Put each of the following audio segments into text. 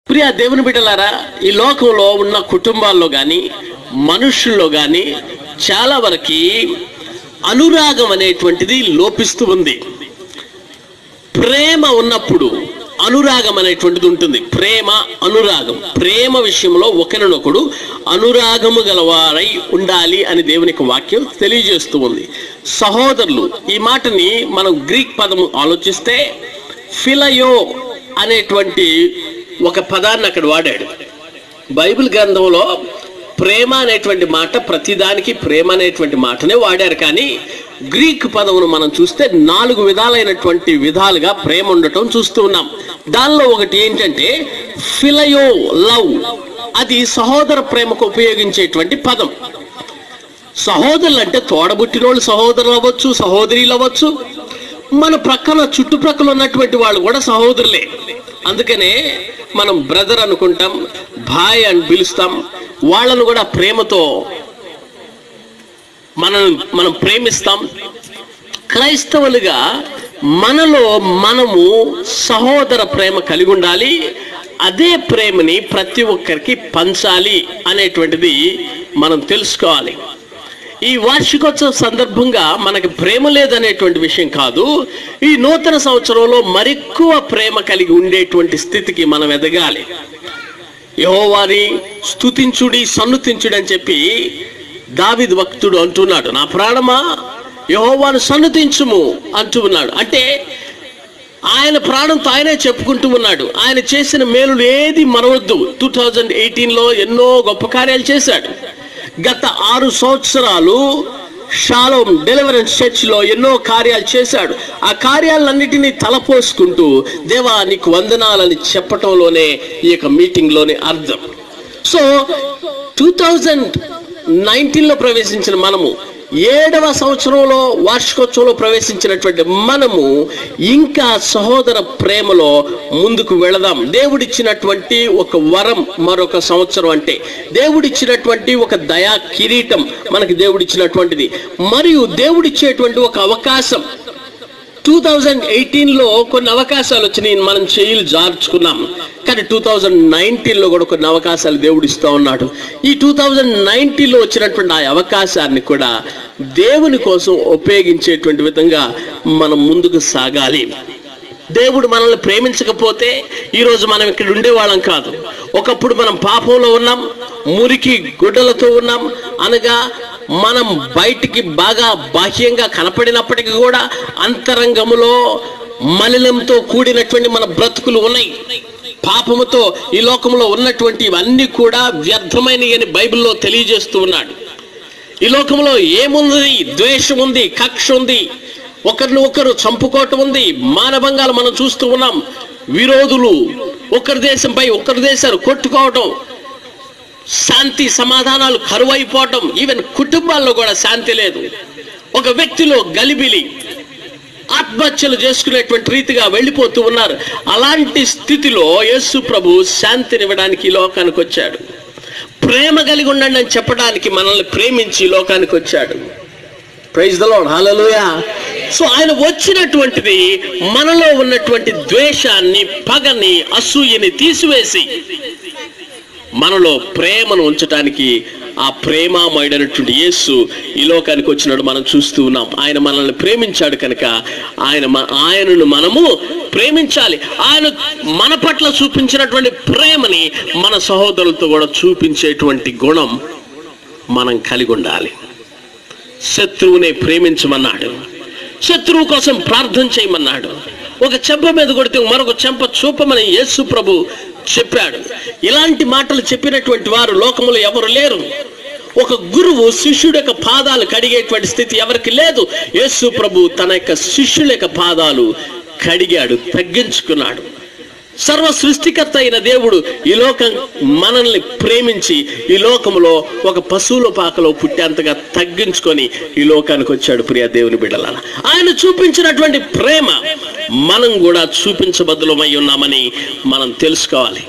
ప్రియ దేవుని బిడ్డలారా ఈ లోకంలో ఉన్న కుటుంబాల్లో కానీ మనుషుల్లో కానీ చాలా వరకు అనురాగం అనేటువంటిది లోపిస్తూ ఉంది ప్రేమ ఉన్నప్పుడు అనురాగం అనేటువంటిది ఉంటుంది ప్రేమ అనురాగం ప్రేమ విషయంలో ఒకరినొకడు అనురాగము గలవారై ఉండాలి అని దేవునికి వాక్యం తెలియజేస్తూ ఉంది సహోదరులు ఈ మాటని మనం గ్రీక్ పదము ఆలోచిస్తే ఫిలయో అనేటువంటి ఒక పదాన్ని అక్కడ వాడాడు బైబిల్ గ్రంథంలో ప్రేమ అనేటువంటి మాట ప్రతిదానికి ప్రేమ అనేటువంటి మాటనే వాడారు కానీ గ్రీక్ పదమును మనం చూస్తే నాలుగు విధాలైనటువంటి విధాలుగా ప్రేమ ఉండటం చూస్తూ ఉన్నాం దానిలో ఒకటి ఏంటంటే ఫిలయో లవ్ అది సహోదర ప్రేమకు ఉపయోగించేటువంటి పదం సహోదరులు అంటే తోడబుట్టినోళ్ళు సహోదరులు అవ్వచ్చు సహోదరులు అవ్వచ్చు మన ప్రక్కన చుట్టుప్రక్కల ఉన్నటువంటి వాళ్ళు కూడా సహోదరులే అందుకనే మనం బ్రదర్ అనుకుంటాం భాయ్ అని పిలుస్తాం వాళ్ళను కూడా ప్రేమతో మనం మనం ప్రేమిస్తాం క్రైస్తవులుగా మనలో మనము సహోదర ప్రేమ కలిగి ఉండాలి అదే ప్రేమని ప్రతి ఒక్కరికి పంచాలి అనేటువంటిది మనం తెలుసుకోవాలి ఈ వార్షికోత్సవ సందర్భంగా మనకి ప్రేమ లేదనేటువంటి విషయం కాదు ఈ నూతన సంవత్సరంలో మరెక్కువ ప్రేమ కలిగి ఉండేటువంటి స్థితికి మనం ఎదగాలి యహోవాని స్తుతించుడి సన్నుతించుడి అని చెప్పి దావిద్ భక్తుడు అంటున్నాడు నా ప్రాణమా యహోవాను సన్నుతించుము అంటూ ఉన్నాడు అంటే ఆయన ప్రాణంతో ఆయనే చెప్పుకుంటూ ఉన్నాడు ఆయన చేసిన మేలులు ఏది మనవద్దు టూ థౌజండ్ ఎయిటీన్లో ఎన్నో గొప్ప కార్యాలు చేశాడు గత ఆరు సంవత్సరాలు షాలోమ్ డెలివరెన్స్ చర్చ్లో ఎన్నో కార్యాలు చేశాడు ఆ కార్యాలన్నిటినీ తలపోసుకుంటూ దేవా నీకు వందనాలని చెప్పటంలోనే ఈ యొక్క మీటింగ్లోనే అర్థం సో టూ థౌజండ్ నైన్టీన్లో ప్రవేశించిన మనము ఏడవ సంవత్సరంలో వార్షికోత్సవంలో ప్రవేశించినటువంటి మనము ఇంకా సహోదర ప్రేమలో ముందుకు వెళదాం దేవుడిచ్చినటువంటి ఒక వరం మరొక సంవత్సరం అంటే దేవుడిచ్చినటువంటి ఒక దయా కిరీటం మనకి దేవుడిచ్చినటువంటిది మరియు దేవుడిచ్చేటువంటి ఒక అవకాశం టూ థౌజండ్ ఎయిటీన్లో కొన్ని అవకాశాలు వచ్చినాయి మనం చేయిలు జార్చుకున్నాం కానీ టూ థౌజండ్ నైన్టీన్లో కూడా కొన్ని అవకాశాలు దేవుడు ఇస్తూ ఉన్నాడు ఈ టూ థౌజండ్ నైన్టీన్లో వచ్చినటువంటి ఆ అవకాశాన్ని కూడా దేవుని కోసం ఉపయోగించేటువంటి విధంగా మనం ముందుకు సాగాలి దేవుడు మనల్ని ప్రేమించకపోతే ఈరోజు మనం ఇక్కడ ఉండేవాళ్ళం కాదు ఒకప్పుడు మనం పాపంలో ఉన్నాం మురికి గుడ్డలతో ఉన్నాం అనగా మనం బయటికి బాగా బాహ్యంగా కనపడినప్పటికీ కూడా అంతరంగములో మలినంతో కూడినటువంటి మన బ్రతుకులు ఉన్నాయి పాపముతో ఈ లోకంలో ఉన్నటువంటి ఇవన్నీ కూడా వ్యర్థమైనవి అని బైబిల్లో తెలియజేస్తూ ఉన్నాడు ఈ లోకంలో ఏముంది ద్వేషం ఉంది కక్ష ఉంది ఒకరిని ఒకరు చంపుకోవటం ఉంది మానభంగాలు మనం చూస్తూ ఉన్నాం విరోధులు ఒకరి దేశంపై ఒకరి దేశాలు కొట్టుకోవటం శాంతి సమాధానాలు కరువైపోవటం ఈవెన్ కుటుంబాల్లో కూడా శాంతి లేదు ఒక వ్యక్తిలో గలిబిలి ఆత్మహత్యలు చేసుకునేటువంటి రీతిగా వెళ్ళిపోతూ ఉన్నారు అలాంటి స్థితిలో యేసు ప్రభు శాంతినివ్వడానికి ఈ లోకానికి వచ్చాడు ప్రేమ కలిగి ఉండండి అని చెప్పడానికి మనల్ని ప్రేమించి ఈ లోకానికి వచ్చాడు praise the Lord hallelujah so ఆయన వచ్చినటువంటిది మనలో ఉన్నటువంటి ద్వేషాన్ని పగని అసూయని తీసివేసి మనలో ప్రేమను ఉంచడానికి ఆ ప్రేమామయుడైనటువంటి యేసు ఈ లోకానికి వచ్చినాడు మనం చూస్తూ ఉన్నాం ఆయన మనల్ని ప్రేమించాడు కనుక ఆయన మ- ఆయనను మనము ప్రేమించాలి ఆయన మన పట్ల చూపించినటువంటి ప్రేమని మన సహోదరులతో కూడా చూపించేటువంటి గుణం మనం కలిగి ఉండాలి శత్రువునే ప్రేమించమన్నాడు శత్రువు కోసం ప్రార్థన చేయమన్నాడు ఒక చెంప మీద కొడితే మరొక చెంప చూపమని యేసు ప్రభు చెప్పాడు ఇలాంటి మాటలు చెప్పినటువంటి వారు లోకములో ఎవరు లేరు ఒక గురువు శిష్యుడి యొక్క పాదాలు కడిగేటువంటి స్థితి ఎవరికి లేదు యేసు ప్రభు తన యొక్క శిష్యుల యొక్క పాదాలు కడిగాడు తగ్గించుకున్నాడు సర్వ సృష్టికర్త అయిన దేవుడు ఈ లోకం మనల్ని ప్రేమించి ఈ లోకంలో ఒక పశువుల పాకలో పుట్టేంతగా తగ్గించుకొని ఈ లోకానికి వచ్చాడు ప్రియ దేవుని బిడ్డల ఆయన చూపించినటువంటి ప్రేమ మనం కూడా చూపించబద్దులమై ఉన్నామని మనం తెలుసుకోవాలి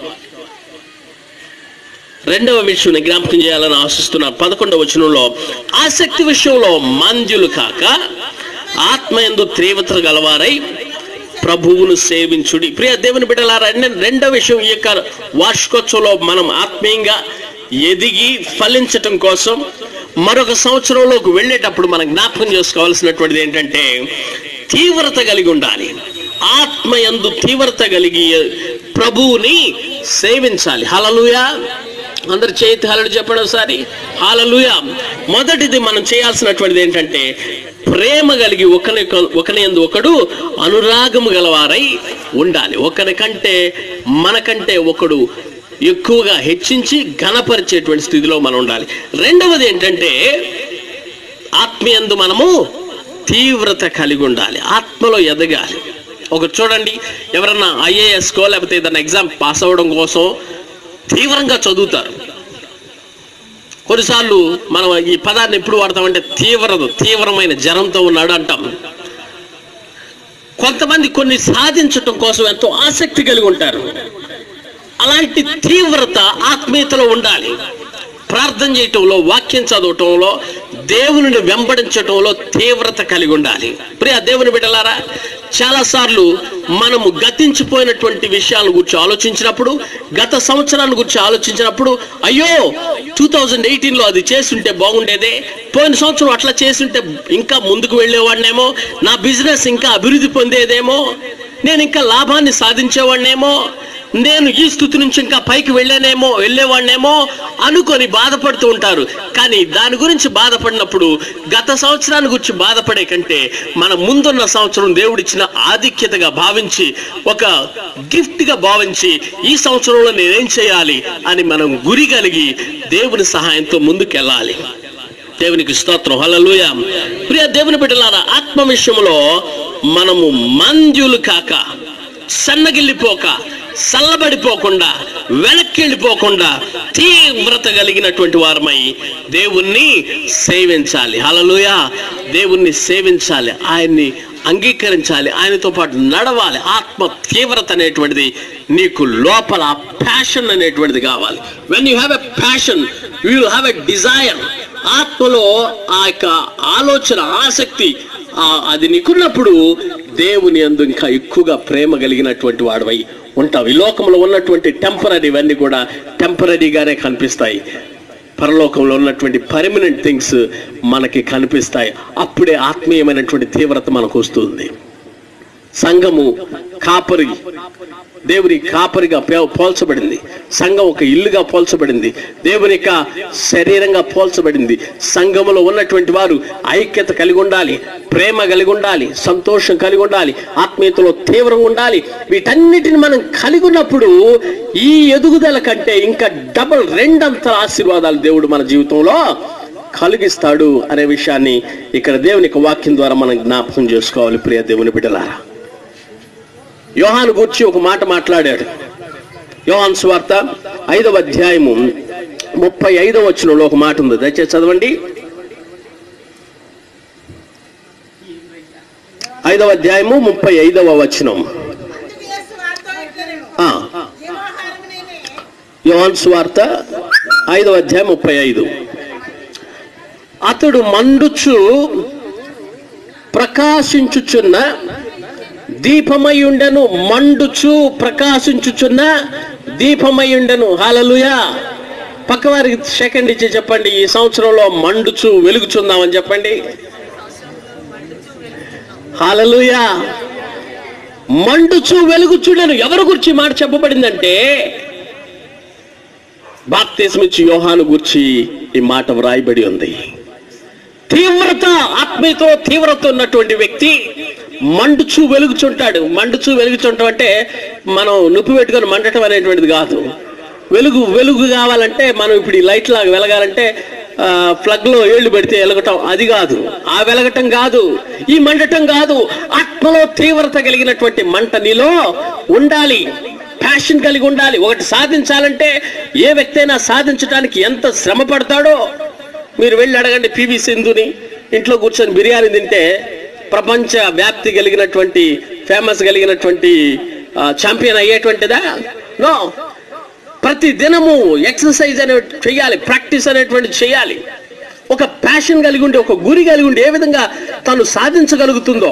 రెండవ విషయం జ్ఞాపకం చేయాలని ఆశిస్తున్న పదకొండవ వచనంలో ఆసక్తి విషయంలో మాంద్యులు కాక ఆత్మ ఎందు తీవ్రత గలవారై ప్రభువును సేవించుడి ప్రియ దేవుని బిడ్డలారా రెం- రెండవ విషయం ఈ యొక్క వార్షికోత్సవంలో మనం ఆత్మీయంగా ఎదిగి ఫలించటం కోసం మరొక సంవత్సరంలోకి వెళ్ళేటప్పుడు మనం జ్ఞాపకం చేసుకోవాల్సినటువంటిది ఏంటంటే తీవ్రత కలిగి ఉండాలి ఆత్మ యందు తీవ్రత కలిగి ప్రభువుని సేవించాలి హలలుయా అందరు చేతి హలలు చెప్పండి ఒకసారి హాలలుయ మొదటిది మనం చేయాల్సినటువంటిది ఏంటంటే ప్రేమ కలిగి ఒకని ఒకని ఎందు ఒకడు అనురాగము గలవారై ఉండాలి ఒకరి కంటే మనకంటే ఒకడు ఎక్కువగా హెచ్చించి ఘనపరిచేటువంటి స్థితిలో మనం ఉండాలి రెండవది ఏంటంటే ఆత్మీయందు మనము తీవ్రత కలిగి ఉండాలి ఆత్మలో ఎదగాలి ఒక చూడండి ఎవరన్నా ఐఏఎస్కో లేకపోతే ఏదైనా ఎగ్జామ్ పాస్ అవ్వడం కోసం తీవ్రంగా చదువుతారు కొన్నిసార్లు మనం ఈ పదాన్ని ఎప్పుడు వాడతామంటే తీవ్రత తీవ్రమైన జ్వరంతో ఉన్నాడు అంటాం కొంతమంది కొన్ని సాధించటం కోసం ఎంతో ఆసక్తి కలిగి ఉంటారు అలాంటి తీవ్రత ఆత్మీయతలో ఉండాలి ప్రార్థన చేయటంలో వాక్యం చదవటంలో దేవుని వెంబడించటంలో తీవ్రత కలిగి ఉండాలి ప్రియ దేవుని బిడ్డలారా చాలాసార్లు మనము గతించిపోయినటువంటి విషయాల గురించి ఆలోచించినప్పుడు గత సంవత్సరాల గురించి ఆలోచించినప్పుడు అయ్యో టూ థౌజండ్ ఎయిటీన్లో అది చేస్తుంటే బాగుండేదే పోయిన సంవత్సరం అట్లా చేస్తుంటే ఇంకా ముందుకు వెళ్ళేవాడినేమో నా బిజినెస్ ఇంకా అభివృద్ధి పొందేదేమో నేను ఇంకా లాభాన్ని సాధించేవాడినేమో నేను ఈ స్థితి నుంచి ఇంకా పైకి వెళ్ళానేమో వెళ్ళేవాడినేమో అనుకొని బాధపడుతూ ఉంటారు కానీ దాని గురించి బాధపడినప్పుడు గత సంవత్సరాన్ని గురించి బాధపడే కంటే మన ముందున్న సంవత్సరం దేవుడిచ్చిన ఆధిక్యతగా భావించి ఒక గిఫ్ట్గా భావించి ఈ సంవత్సరంలో నేనేం చేయాలి అని మనం గురి కలిగి దేవుని సహాయంతో ముందుకెళ్ళాలి దేవునికి స్తోత్రం హల్లెలూయ ప్రియ దేవుని బిడ్డలారా ఆత్మ విషయంలో మనము మంజులు కాక సన్నగిల్లిపోక చల్లబడిపోకుండా వెనక్కి వెళ్ళిపోకుండా తీవ్రత కలిగినటువంటి వారమై దేవుణ్ణి సేవించాలి హలలుయ దేవుణ్ణి సేవించాలి ఆయన్ని అంగీకరించాలి ఆయనతో పాటు నడవాలి ఆత్మ తీవ్రత అనేటువంటిది నీకు లోపల ప్యాషన్ అనేటువంటిది కావాలి when you have a passion you have a desire ఆత్మలో ఆ యొక్క ఆలోచన ఆసక్తి ఆ అది నీకున్నప్పుడు దేవుని అందు ఇంకా ఎక్కువగా ప్రేమ కలిగినటువంటి వాడివై ఉంటావు ఈ లోకంలో ఉన్నటువంటి టెంపరీ ఇవన్నీ కూడా టెంపరీగానే కనిపిస్తాయి పరలోకంలో ఉన్నటువంటి పర్మనెంట్ థింగ్స్ మనకి కనిపిస్తాయి అప్పుడే ఆత్మీయమైనటువంటి తీవ్రత మనకు వస్తుంది సంఘము కాపరి దేవుని కాపరిగా పే- పోల్చబడింది సంఘం ఒక ఇల్లుగా పోల్చబడింది దేవుని యొక్క శరీరంగా పోల్చబడింది సంఘములో ఉన్నటువంటి వారు ఐక్యత కలిగి ఉండాలి ప్రేమ కలిగి ఉండాలి సంతోషం కలిగి ఉండాలి ఆత్మీయతలో తీవ్రంగా ఉండాలి వీటన్నిటిని మనం కలిగి ఉన్నప్పుడు ఈ ఎదుగుదల కంటే ఇంకా డబల్ రెండంతల ఆశీర్వాదాలు దేవుడు మన జీవితంలో కలిగిస్తాడు అనే విషయాన్ని ఇక్కడ దేవుని యొక్క వాక్యం ద్వారా మనం జ్ఞాపకం చేసుకోవాలి ప్రియ దేవుని బిడ్డలారా యోహాను గురించి ఒక మాట మాట్లాడాడు యోహాన్ స్వార్త ఐదవ అధ్యాయము ముప్పై ఐదవ వచనంలో ఒక మాట ఉంది దయచేసి చదవండి ఐదవ అధ్యాయము ముప్పై ఐదవ వచనం యేసు వారితో ఇట్లనెను. ఆ, జీవాహారము నేనే. యోహాన్ స్వార్త ఐదవ అధ్యాయం ముప్పై ఐదు అతడు మండుచు ప్రకాశించుచున్న దీపమయుండను మండుచు ప్రకాశించుచున్న దీపమయుండను హాలలుయా పక్కవారికి సెకండ్ ఇచ్చి చెప్పండి ఈ సంవత్సరంలో మండుచు వెలుగుచుందామని చెప్పండి హాలలుయా మండుచు వెలుగుచుండను ఎవరి గురించి మాట చెప్పబడిందంటే బాప్తిస్మిచ్చి యోహాను గురించి ఈ మాట వ్రాయబడి ఉంది తీవ్రత ఆత్మీయతో తీవ్రత ఉన్నటువంటి వ్యక్తి మండుచు వెలుగుచుంటాడు మండుచు వెలుగుచుంటాం అంటే మనం నుప్పు పెట్టుకొని మండటం అనేటువంటిది కాదు వెలుగు వెలుగు కావాలంటే మనం ఇప్పుడు ఈ లైట్ లాగా వెలగాలంటే ఆ, plug లో ఏళ్ళు పెడితే వెలగటం అది కాదు ఆ వెలగటం కాదు ఈ మండటం కాదు ఆత్మలో తీవ్రత కలిగినటువంటి మంట నీలో ఉండాలి ప్యాషన్ కలిగి ఉండాలి ఒకటి సాధించాలంటే ఏ వ్యక్తి అయినా సాధించడానికి ఎంత శ్రమ పడతాడో మీరు వెళ్ళి అడగండి పివి సింధుని ఇంట్లో కూర్చొని బిర్యానీ తింటే ప్రపంచ వ్యాప్తి కలిగినటువంటి ఫేమస్ కలిగినటువంటి ఛాంపియన్ అయ్యేటువంటిదా నో ప్రతి దినము ఎక్సర్సైజ్ అనే చేయాలి ప్రాక్టీస్ అనేటువంటి చేయాలి ఒక ప్యాషన్ కలిగి ఉండి ఒక గురి కలిగి ఉండి ఏ విధంగా తను సాధించగలుగుతుందో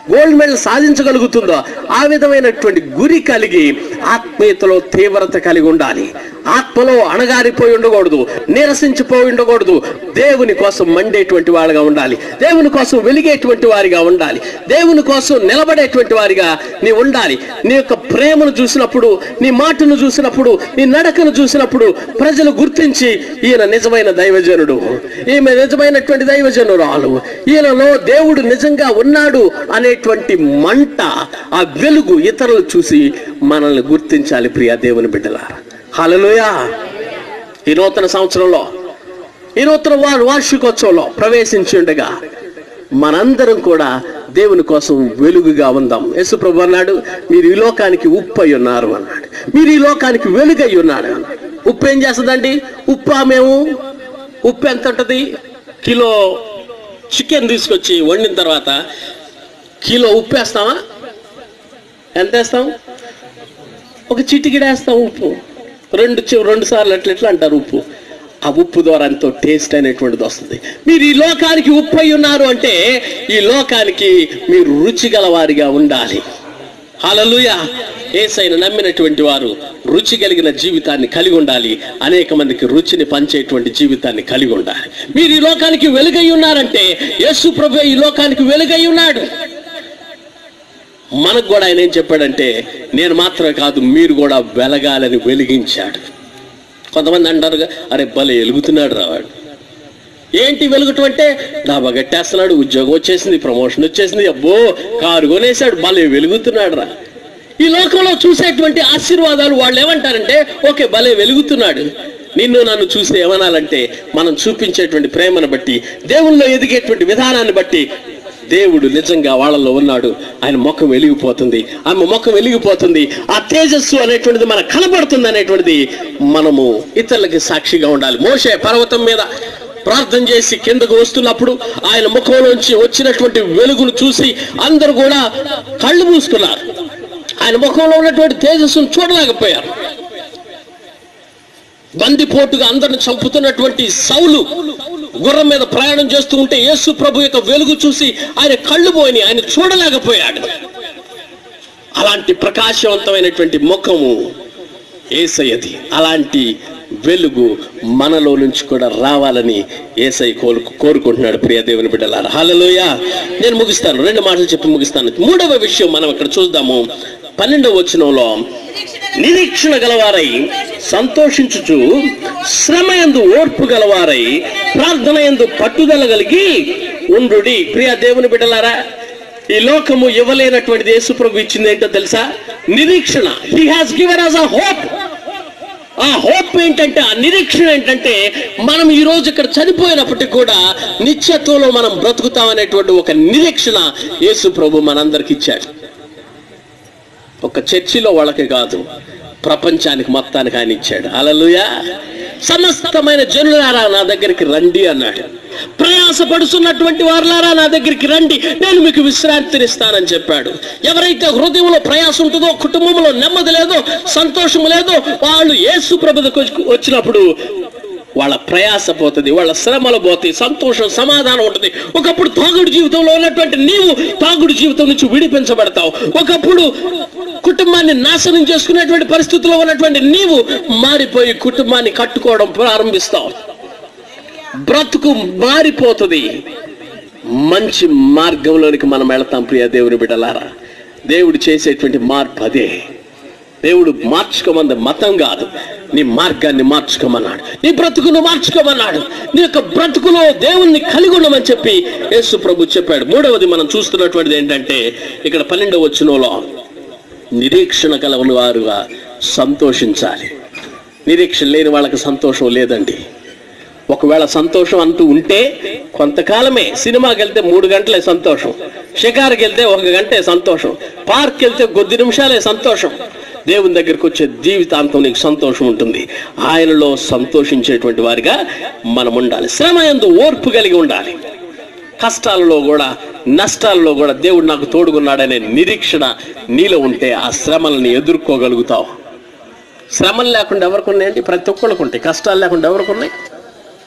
గోల్డ్ మెడల్ సాధించగలుగుతుందో ఆ విధమైనటువంటి గురి కలిగి ఆత్మీయతలో తీవ్రత కలిగి ఉండాలి ఆత్మలో అణగారిపోయి ఉండకూడదు నీరసించిపోయి ఉండకూడదు దేవుని కోసం మండేటువంటి వాడిగా ఉండాలి దేవుని కోసం వెలిగేటువంటి వారిగా ఉండాలి దేవుని కోసం నిలబడేటువంటి వారిగా నీ ఉండాలి నీ యొక్క ప్రేమను చూసినప్పుడు నీ మాటను చూసినప్పుడు నీ నడకను చూసినప్పుడు ప్రజలు గుర్తించి ఈయన నిజమైన దైవజనుడు ఈమె నిజమైనటువంటి దైవజనురాలు ఈయనలో దేవుడు నిజంగా ఉన్నాడు అనేటువంటి మంట ఆ వెలుగు ఇతరులు చూసి మనల్ని గుర్తించాలి ప్రియా దేవుని బిడ్డలారా హల్లెలూయా ఈ నూతన సంవత్సరంలో ఈ నూతన వార్ వార్షికోత్సవంలో ప్రవేశించి ఉండగా మనందరం కూడా దేవుని కోసం వెలుగుగా ఉందాం యేసు ప్రభు అన్నాడు మీరు ఈ లోకానికి ఉప్పు అయి ఉన్నారు అన్నాడు మీరు ఈ లోకానికి వెలుగై ఉన్నాడు అన్నాడు ఉప్పు ఏం చేస్తుందండి ఉప్పు మేము ఉప్పు ఎంత ఉంటుంది కిలో చికెన్ తీసుకొచ్చి వండిన తర్వాత కిలో ఉప్పు వేస్తామా ఎంత వేస్తాం ఒక చిటికిడేస్తాం ఉప్పు రెండు చి- రెండు సార్లు అట్లా ఎట్లా అంటారు ఉప్పు ఆ ఉప్పు ద్వారా ఎంతో టేస్ట్ అనేటువంటిది వస్తుంది మీరు ఈ లోకానికి ఉప్పు అయి ఉన్నారు అంటే ఈ లోకానికి మీరు రుచి గలవారిగా ఉండాలి హల్లెలూయా ఏసైన నమ్మినటువంటి వారు రుచి కలిగిన జీవితాన్ని కలిగి ఉండాలి అనేక మందికి రుచిని పంచేటువంటి జీవితాన్ని కలిగి ఉండాలి మీరు ఈ లోకానికి వెలుగై ఉన్నారంటే యేసు ప్రభు ఈ లోకానికి వెలుగై ఉన్నాడు మనకు కూడా ఆయన ఏం చెప్పాడంటే నేను మాత్రమే కాదు మీరు కూడా వెలగాలని వెలిగించాడు కొంతమంది అంటారు అరే భలే వెలుగుతున్నాడు రావాడు ఏంటి వెలుగుటం అంటే డాబా గట్టేస్తున్నాడు ఉద్యోగం వచ్చేసింది ప్రమోషన్ వచ్చేసింది అబ్బో కారు కొనేసాడు భలే వెలుగుతున్నాడు రా ఈ లోకంలో చూసేటువంటి ఆశీర్వాదాలు వాళ్ళు ఏమంటారంటే ఓకే భలే వెలుగుతున్నాడు నిన్ను నన్ను చూసి ఏమనాలంటే మనం చూపించేటువంటి ప్రేమను బట్టి దేవుల్లో ఎదిగేటువంటి విధానాన్ని బట్టి దేవుడు నిజంగా వాళ్ళలో ఉన్నాడు ఆయన ముఖం వెలిగిపోతుంది ఆమె ముఖం వెలిగిపోతుంది ఆ తేజస్సు అనేటువంటిది మనకు కనబడుతుంది అనేటువంటిది మనము ఇతరులకి సాక్షిగా ఉండాలి మోషే పర్వతం మీద ప్రార్థన చేసి కిందకు వస్తున్నప్పుడు ఆయన ముఖంలోంచి వచ్చినటువంటి వెలుగును చూసి అందరూ కూడా కళ్ళు మూసుకున్నారు ఆయన ముఖంలో ఉన్నటువంటి తేజస్సును చూడలేకపోయారు బందిపోటుగా అందరిని చంపుతున్నటువంటి సౌలు గుర్రం మీద ప్రయాణం చేస్తూ ఉంటే యేసు ప్రభు యొక్క వెలుగు చూసి ఆయన కళ్ళు పోయినాయి ఆయన చూడలేకపోయాడు అలాంటి ప్రకాశవంతమైనటువంటి ముఖము ఏసయ్యది అలాంటి వెలుగు మనలో నుంచి కూడా రావాలని ఏసై కోరు కోరుకుంటున్నాడు ప్రియ దేవుని బిడ్డలారా హల్లెలూయా నేను ముగిస్తాను రెండు మాటలు చెప్పి ముగిస్తాను మూడవ విషయం మనం ఇక్కడ చూద్దాము పన్నెండవ వచనంలో నిరీక్షణ గలవారై సంతోషించుచు శ్రమ ఎందు ఓర్పు గలవారై ప్రార్థన ఎందు పట్టుదల కలిగి ఉండుడి ప్రియ దేవుని బిడ్డలారా ఈ లోకము ఇవ్వలేనటువంటిది యేసు ప్రభు ఇచ్చింది ఏంటో తెలుసా నిరీక్షణ he has given us a hope ఆ హోప్ ఏంటంటే ఆ నిరీక్షణ ఏంటంటే మనం ఈ రోజు ఇక్కడ చనిపోయినప్పటికీ కూడా నిత్యత్వంలో మనం బ్రతుకుతాం అనేటువంటి ఒక నిరీక్షణ యేసు ప్రభు మనందరికి ఇచ్చాడు ఒక చర్చిలో వాళ్ళకి కాదు ప్రపంచానికి మొత్తానికి ఆయన ఇచ్చాడు అలలుయా సమస్తమైన జనులారా నా దగ్గరికి రండి అన్నాడు ప్రయాసపడుతున్నటువంటి వారులారా నా దగ్గరికి రండి నేను మీకు విశ్రాంతినిస్తానని చెప్పాడు ఎవరైతే హృదయంలో ప్రయాసం ఉంటుందో కుటుంబంలో నెమ్మది లేదో సంతోషం లేదో వాళ్ళు యేసు ప్రభులకు వచ్చినప్పుడు వాళ్ళ ప్రయాస పోతుంది వాళ్ళ శ్రమలు పోతాయి సంతోషం సమాధానం ఉంటుంది ఒకప్పుడు తాగుడు జీవితంలో ఉన్నటువంటి నీవు తాగుడు జీవితం నుంచి విడిపించబడతావు ఒకప్పుడు కుటుంబాన్ని నాశనం చేసుకునేటువంటి పరిస్థితిలో ఉన్నటువంటి నీవు మారిపోయి కుటుంబాన్ని కట్టుకోవడం ప్రారంభిస్తావు బ్రతుకు మారిపోతుంది మంచి మార్గంలోనికి మనం వెళతాం ప్రియ దేవుని బిడ్డలారా దేవుడు చేసేటువంటి మార్పు అదే దేవుడు మార్చుకోమంది మతం కాదు నీ మార్గాన్ని మార్చుకోమన్నాడు నీ బ్రతుకును మార్చుకోమన్నాడు నీ యొక్క బ్రతుకులో దేవుణ్ణి కలిగి ఉండమని చెప్పి యేసు ప్రభు చెప్పాడు మూడవది మనం చూస్తున్నటువంటిది ఏంటంటే ఇక్కడ పన్నెండవ వచ్చినలో నిరీక్షణ కలవని వారుగా సంతోషించాలి నిరీక్షణ లేని వాళ్ళకి సంతోషం లేదండి ఒకవేళ సంతోషం అంటూ ఉంటే కొంతకాలమే సినిమాకి వెళ్తే మూడు గంటలే సంతోషం షికారుకి వెళ్తే ఒక గంటే సంతోషం పార్క్ వెళ్తే కొద్ది నిమిషాలే సంతోషం దేవుని దగ్గరికి వచ్చే జీవితాంతం నీకు సంతోషం ఉంటుంది ఆయనలో సంతోషించేటువంటి వారిగా మనం ఉండాలి శ్రమ ఎందు ఓర్పు కలిగి ఉండాలి కష్టాలలో కూడా నష్టాలలో కూడా దేవుడు నాకు తోడుగున్నాడనే నిరీక్షణ నీలో ఉంటే ఆ శ్రమలను ఎదుర్కోగలుగుతావు శ్రమలు లేకుండా ఎవరికి ఉన్నాయండి ప్రతి ఒక్కరికి ఉంటాయి కష్టాలు లేకుండా ఎవరికి ఉన్నాయి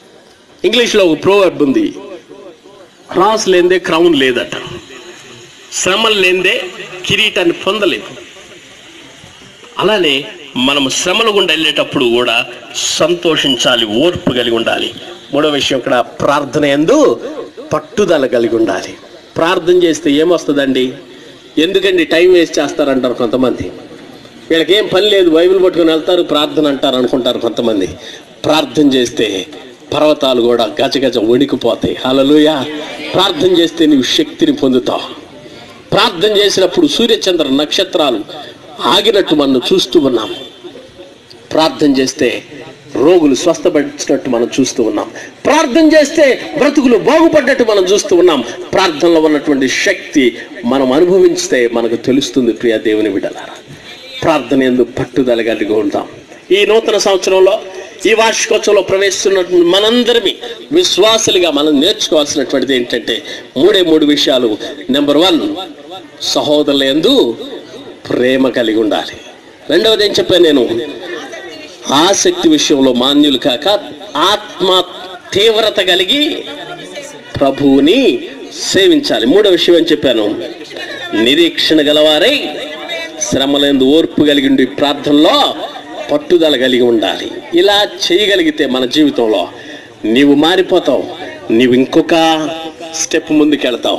ఇంగ్లీష్లో ఒక ప్రోవర్బ్ ఉంది క్రాస్ లేదే క్రౌన్ లేదట శ్రమలు లేనిదే కిరీటాన్ని పొందలేదు అలానే మనం శ్రమలు గుండా వెళ్ళేటప్పుడు కూడా సంతోషించాలి ఓర్పు కలిగి ఉండాలి మూడో విషయం ఇక్కడ ప్రార్థన ఎందు పట్టుదల కలిగి ఉండాలి ప్రార్థన చేస్తే ఏమొస్తుందండి ఎందుకండి టైం వేస్ట్ చేస్తారంటారు కొంతమంది వీళ్ళకి ఏం పని లేదు బైబిల్ పట్టుకొని వెళ్తారు ప్రార్థన అంటారు అనుకుంటారు కొంతమంది ప్రార్థన చేస్తే పర్వతాలు కూడా గజగజ వణికిపోతాయి హలలుయ ప్రార్థన చేస్తే నీవు శక్తిని పొందుతావు ప్రార్థన చేసినప్పుడు సూర్యచంద్ర నక్షత్రాలు ఆగినట్టు మనం చూస్తూ ఉన్నాం ప్రార్థన చేస్తే రోగులు స్వస్థపడిచినట్టు మనం చూస్తూ ఉన్నాం ప్రార్థన చేస్తే బ్రతుకులు బాగుపడ్డట్టు మనం చూస్తూ ఉన్నాం ప్రార్థనలో ఉన్నటువంటి శక్తి మనం అనుభవించితే మనకు తెలుస్తుంది ప్రియ దేవుని బిడ్డలారా ప్రార్థన ఎందుకు పట్టుదల కలిగి ఉంటాం ఈ నూతన సంవత్సరంలో ఈ వార్షికోత్సవంలో ప్రవేశిస్తున్నటువంటి మనందరిమి విశ్వాసులుగా మనం నేర్చుకోవాల్సినటువంటిది ఏంటంటే మూడే మూడు విషయాలు నెంబర్ వన్ సహోదరుల యందు ప్రేమ కలిగి ఉండాలి రెండవది ఏం చెప్పాను నేను ఆసక్తి విషయంలో మాన్యులు కాక ఆత్మ తీవ్రత కలిగి ప్రభువుని సేవించాలి మూడో విషయం అని చెప్పాను నిరీక్షణ గలవారై శ్రమలందు ఓర్పు కలిగి ఉండి ప్రార్థనలో పట్టుదల కలిగి ఉండాలి ఇలా చేయగలిగితే మన జీవితంలో నీవు మారిపోతావు నీవు ఇంకొక స్టెప్ ముందుకెళ్తావు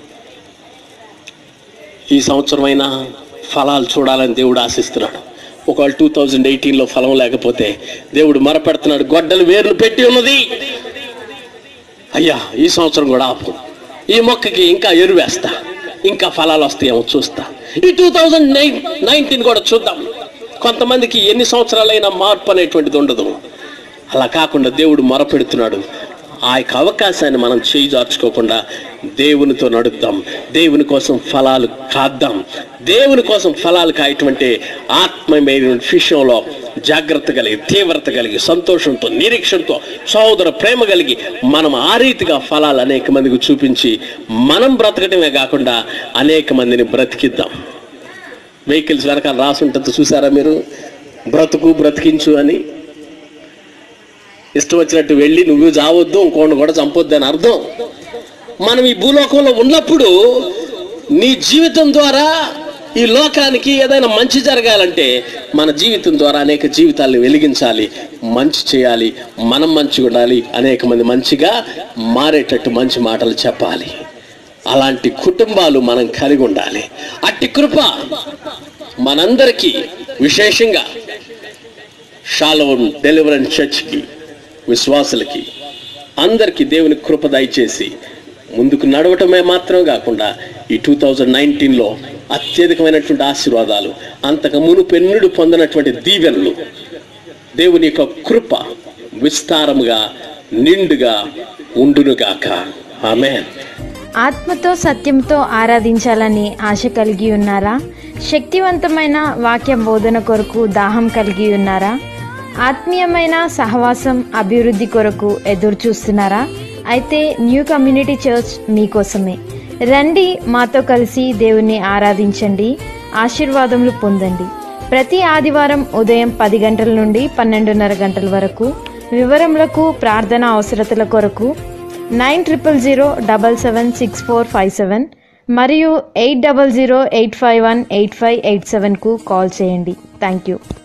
ఈ సంవత్సరమైనా ఫలాలు చూడాలని దేవుడు ఆశిస్తున్నాడు ఒకవేళ టూ థౌజండ్ ఎయిటీన్లో ఫలం లేకపోతే దేవుడు మరపెడుతున్నాడు గొడ్డలు వేర్లు పెట్టి ఉన్నది అయ్యా ఈ సంవత్సరం కూడా ఆపు ఈ మొక్కకి ఇంకా ఎరువేస్తా ఇంకా ఫలాలు వస్తాయేమో చూస్తా ఈ టూ థౌజండ్ నైన్ నైన్టీన్ కూడా చూద్దాం కొంతమందికి ఎన్ని సంవత్సరాలైనా మార్పు అనేటువంటిది ఉండదు అలా కాకుండా దేవుడు మొరపెడుతున్నాడు ఆ యొక్క అవకాశాన్ని మనం చేయి జార్చుకోకుండా దేవునితో నడుద్దాం దేవుని కోసం ఫలాలు కాద్దాం దేవుని కోసం ఫలాలు కాయటువంటి ఆత్మీయమైన విషయంలో జాగ్రత్త కలిగి తీవ్రత కలిగి సంతోషంతో నిరీక్షణతో సహోదర ప్రేమ కలిగి మనం ఆ రీతిగా ఫలాలు అనేక మందికి చూపించి మనం బ్రతకటమే కాకుండా అనేక మందిని బ్రతికిద్దాం వెహికల్స్ వెనకాల రాసి ఉంటుంది చూసారా మీరు బ్రతుకు బ్రతికించు అని ఇష్టం వచ్చినట్టు వెళ్ళి నువ్వు చావద్దు ఇంకోటి కూడా చంపొద్దు అని అర్థం మనం ఈ భూలోకంలో ఉన్నప్పుడు నీ జీవితం ద్వారా ఈ లోకానికి ఏదైనా మంచి జరగాలంటే మన జీవితం ద్వారా అనేక జీవితాలను వెలిగించాలి మంచి చేయాలి మనం మంచిగా ఉండాలి అనేక మంది మంచిగా మారేటట్టు మంచి మాటలు చెప్పాలి అలాంటి కుటుంబాలు మనం కలిగి ఉండాలి అట్టి కృప మనందరికీ విశేషంగా షాలోన్ డెలివరెన్స్ చర్చ్కి విశ్వాసులకి అందరికీ దేవుని కృప దయచేసి ముందుకు నడవటమే మాత్రం కాకుండా ఈ టూ థౌజండ్ నైన్టీన్లో అత్యధికమైనటువంటి ఆశీర్వాదాలు అంతకు మునుపెన్నుడు పొందినటువంటి దీవెనలు దేవుని యొక్క కృప విస్తారముగా నిండుగా ఉండునుగాక ఆమెన్ ఆత్మతో సత్యంతో ఆరాధించాలని ఆశ కలిగి ఉన్నారా శక్తివంతమైన వాక్య బోధన కొరకు దాహం కలిగి ఉన్నారా ఆత్మీయమైన సహవాసం అభివృద్ధి కొరకు ఎదురు చూస్తున్నారా అయితే న్యూ కమ్యూనిటీ చర్చ్ మీకోసమే రండి మాతో కలిసి దేవుణ్ణి ఆరాధించండి ఆశీర్వాదములు పొందండి ప్రతి ఆదివారం ఉదయం పది గంటల నుండి పన్నెండున్నర గంటల వరకు వివరములకు ప్రార్థన అవసరతల కొరకు nine triple zero double seven six four five seven మరియు eight double zero eight five one eight five eight సెవెన్కు కాల్ చేయండి థ్యాంక్ యూ